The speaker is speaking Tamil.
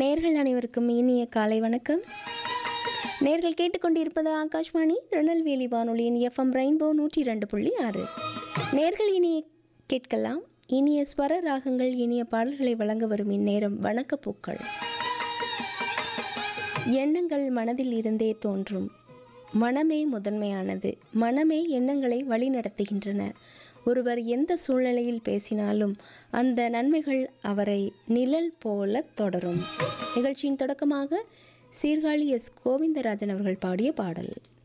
நேர்கள் அனைவருக்கும் இனிய காலை வணக்கம் நேர்கள் கேட்டுக்கொண்டிருப்பது ஆகாஷ்வாணி திருநெல்வேலி வானொலியின் எஃப்எம் ரெயின்போ நூற்றி ரெண்டு புள்ளி ஆறு நேர்கள் இனி கேட்கலாம் இனிய ஸ்வர ராகங்கள் இனிய பாடல்களை வழங்க வரும் இந்நேரம் வணக்கப்பூக்கள் எண்ணங்கள் மனதில் இருந்தே தோன்றும் மனமே முதன்மையானது மனமே எண்ணங்களை வழிநடத்துகின்றன ஒருவர் எந்த சூழ்நிலையில் பேசினாலும் அந்த நன்மைகள் அவரை நிழல் போல தொடரும் நிகழ்ச்சியின் தொடக்கமாக சீர்காழி எஸ் கோவிந்தராஜன் அவர்கள் பாடிய பாடல்